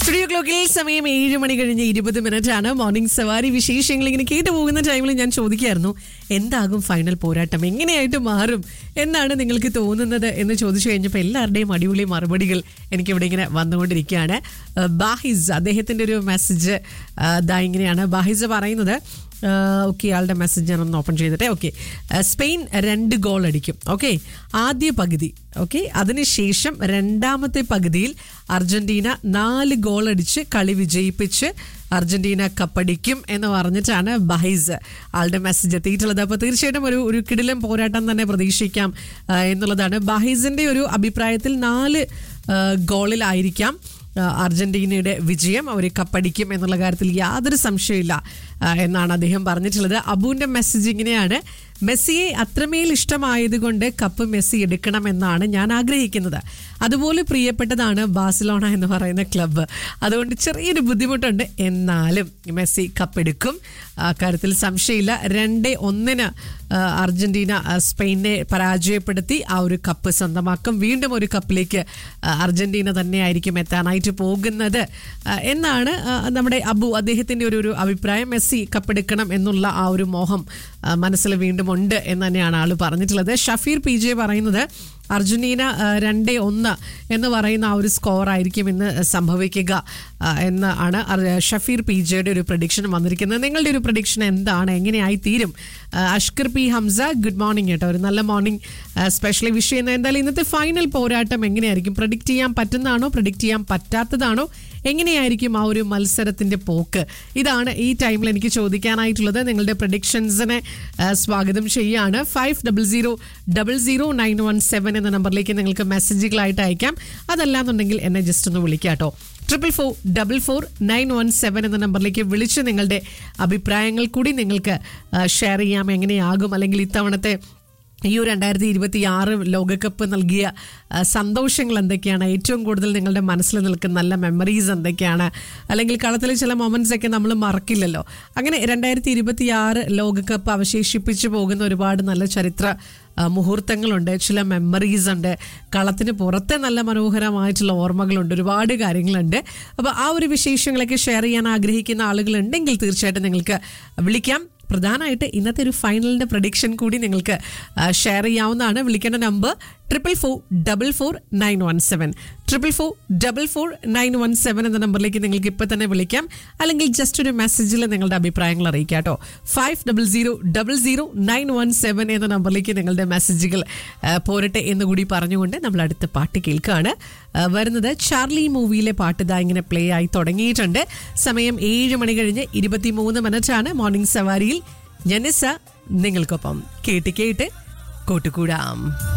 studio ക്ലോക്കിൽ സമയം ഏഴ് മണി കഴിഞ്ഞ് ഇരുപത് മിനിറ്റ് ആണ് മോർണിംഗ് സവാരി വിശേഷങ്ങൾ ഇങ്ങനെ കേട്ടു പോകുന്ന ടൈമിൽ ഞാൻ ചോദിക്കായിരുന്നു എന്താകും ഫൈനൽ പോരാട്ടം എങ്ങനെയായിട്ട് മാറും എന്നാണ് നിങ്ങൾക്ക് തോന്നുന്നത് എന്ന് ചോദിച്ചു കഴിഞ്ഞപ്പോൾ എല്ലാവരുടെയും അടിപൊളി മറുപടികൾ എനിക്കിവിടെ ഇങ്ങനെ വന്നുകൊണ്ടിരിക്കുകയാണ് ഏഹ് ബാഹിസ് അദ്ദേഹത്തിന്റെ ഒരു മെസ്സേജ് ദാ ഇങ്ങനെയാണ് ബാഹിസ് പറയുന്നത് ഓക്കെ ആളുടെ മെസ്സേജ് ഞാനൊന്ന് ഓപ്പൺ ചെയ്തിട്ടെ ഓക്കെ സ്പെയിൻ രണ്ട് ഗോൾ അടിക്കും ഓക്കെ ആദ്യ പകുതി ഓക്കെ അതിനുശേഷം രണ്ടാമത്തെ പകുതിയിൽ അർജന്റീന നാല് ഗോൾ അടിച്ച് കളി വിജയിപ്പിച്ച് അർജന്റീന കപ്പടിക്കും എന്ന് പറഞ്ഞിട്ടാണ് ബഹൈസ് ആളുടെ മെസ്സേജ് എത്തിയിട്ടുള്ളത് അപ്പോൾ തീർച്ചയായിട്ടും ഒരു ഒരു കിടിലം പോരാട്ടം തന്നെ പ്രതീക്ഷിക്കാം ആ, എന്നുള്ളതാണ് ബഹൈസിന്റെ ഒരു അഭിപ്രായത്തിൽ നാല് ആ, ഗോളിലായിരിക്കാം ആ, അർജന്റീനയുടെ വിജയം അവർ കപ്പടിക്കും എന്നുള്ള കാര്യത്തിൽ യാതൊരു സംശയമില്ല ആ, എന്നാണ് അദ്ദേഹം പറഞ്ഞിട്ടുള്ളത് അബുവിന്റെ മെസ്സേജ് ഇങ്ങനെയാണ് മെസ്സിയെ അത്രമേൽ ഇഷ്ടമായതുകൊണ്ട് കപ്പ് മെസ്സി എടുക്കണമെന്നാണ് ഞാൻ ആഗ്രഹിക്കുന്നത് അതുപോലെ പ്രിയപ്പെട്ടതാണ് ബാഴ്സലോണ എന്ന് പറയുന്ന ക്ലബ്ബ് അതുകൊണ്ട് ചെറിയൊരു ബുദ്ധിമുട്ടുണ്ട് എന്നാലും മെസ്സി കപ്പെടുക്കും ആ കാര്യത്തിൽ സംശയമില്ല രണ്ട് ഒന്നിന് ആ, അർജന്റീന ആ, സ്പെയിനെ പരാജയപ്പെടുത്തി ആ ഒരു കപ്പ് സ്വന്തമാക്കും വീണ്ടും ഒരു കപ്പിലേക്ക് ആ, അർജന്റീന തന്നെയായിരിക്കും എത്താനായിട്ട് പോകുന്നത് ആ, എന്നാണ് ആ, നമ്മുടെ അബു അദ്ദേഹത്തിന്റെ ഒരു ഒരു അഭിപ്രായം മെസ്സി കപ്പെടുക്കണം എന്നുള്ള ആ ഒരു മോഹം ആ, മനസ്സിൽ വീണ്ടും ഉണ്ട് എന്ന് തന്നെയാണ് ആള് പറഞ്ഞിട്ടുള്ളത് ഷഫീർ പി ജെ പറയുന്നത് അർജന്റീന ആ, രണ്ട് ഒന്ന് എന്ന് പറയുന്ന ആ ഒരു സ്കോർ ആയിരിക്കും ഇന്ന് സംഭവിക്കുക ആ, എന്ന് ആണ് അർ- ഷഫീർ പി ജെയുടെ ഒരു പ്രഡിക്ഷൻ വന്നിരിക്കുന്നത് നിങ്ങളുടെ ഒരു പ്രഡിക്ഷൻ എന്താണ് എങ്ങനെയായി തീരും ആ, Ashkar P Hamza good morning കേട്ടോ ഒരു നല്ല മോർണിംഗ് സ്പെഷ്യലി വിഷ് ചെയ്യുന്ന എന്തായാലും ഇന്നത്തെ ഫൈനൽ പോരാട്ടം എങ്ങനെയായിരിക്കും പ്രഡിക്റ്റ് ചെയ്യാൻ പറ്റുന്നതാണോ പ്രഡിക്റ്റ് ചെയ്യാൻ പറ്റാത്തതാണോ എങ്ങനെയായിരിക്കും ആ ഒരു മത്സരത്തിന്റെ പോക്ക് ഇതാണ് ഈ ടൈമിൽ എനിക്ക് ചോദിക്കാനായിട്ടുള്ളത് നിങ്ങളുടെ പ്രഡിക്ഷൻസിനെ സ്വാഗതം ചെയ്യാണ് five double zero double zero nine one seven എന്ന നമ്പറിലേക്ക് നിങ്ങൾക്ക് മെസ്സേജുകളായിട്ട് അയക്കാം അതല്ലാന്നുണ്ടെങ്കിൽ എന്നെ ജസ്റ്റ് ഒന്ന് വിളിക്കാം കേട്ടോ triple four double four nine one seven എന്ന നമ്പറിലേക്ക് വിളിച്ച് നിങ്ങളുടെ അഭിപ്രായങ്ങൾ കൂടി നിങ്ങൾക്ക് ഷെയർ ചെയ്യാം എങ്ങനെയാകും അല്ലെങ്കിൽ ഇത്തവണത്തെ ഈ ഒരു രണ്ടായിരത്തി ഇരുപത്തി ആറ് ലോകകപ്പ് നൽകിയ ആ, സന്തോഷങ്ങൾ എന്തൊക്കെയാണ് ഏറ്റവും കൂടുതൽ നിങ്ങളുടെ മനസ്സിൽ നിൽക്കുന്ന നല്ല മെമ്മറീസ് എന്തൊക്കെയാണ് അല്ലെങ്കിൽ കളത്തിലെ ചില മൊമെന്റ്സ് ഒക്കെ നമ്മൾ മറക്കില്ലല്ലോ അങ്ങനെ രണ്ടായിരത്തി ഇരുപത്തി ആറ് ലോകകപ്പ് അവശേഷിപ്പിച്ചു പോകുന്ന ഒരുപാട് നല്ല ചരിത്ര ആ, മുഹൂർത്തങ്ങളുണ്ട് ചില മെമ്മറീസ് ഉണ്ട് കളത്തിന് പുറത്തെ നല്ല മനോഹരമായിട്ടുള്ള ഓർമ്മകളുണ്ട് ഒരുപാട് കാര്യങ്ങളുണ്ട് അപ്പോൾ ആ ഒരു വിശേഷങ്ങളൊക്കെ ഷെയർ ചെയ്യാൻ ആഗ്രഹിക്കുന്ന ആളുകളുണ്ടെങ്കിൽ തീർച്ചയായിട്ടും നിങ്ങൾക്ക് വിളിക്കാം പ്രധാനമായിട്ട് ഇന്നത്തെ ഒരു ഫൈനലിന്റെ പ്രഡിക്ഷൻ കൂടി നിങ്ങൾക്ക് ഷെയർ ചെയ്യാവുന്നതാണ് വിളിക്കേണ്ട number triple four double four nine one seven triple four double four nine one seven എന്ന നമ്പറിലേക്ക് നിങ്ങൾക്ക് ഇപ്പം തന്നെ വിളിക്കാം അല്ലെങ്കിൽ ജസ്റ്റ് ഒരു മെസ്സേജിൽ നിങ്ങളുടെ അഭിപ്രായങ്ങൾ അറിയിക്കാം കേട്ടോ five double zero double zero nine one seven എന്ന നമ്പറിലേക്ക് നിങ്ങളുടെ മെസ്സേജുകൾ ആ, പോരട്ടെ എന്ന് കൂടി പറഞ്ഞുകൊണ്ട് നമ്മൾ അടുത്ത പാട്ട് കേൾക്കുകയാണ് ആ, വരുന്നത് ചാർലി മൂവിയിലെ പാട്ട് ഇതാ ഇങ്ങനെ പ്ലേ ആയി തുടങ്ങിയിട്ടുണ്ട് സമയം ഏഴ് മണി കഴിഞ്ഞ് ഇരുപത്തി മൂന്ന് മിനിറ്റാണ് മോർണിംഗ് സവാരിയിൽ ജനിസ നിങ്ങൾക്കൊപ്പം കേട്ട് കേട്ട് കൂട്ടുകൂടാം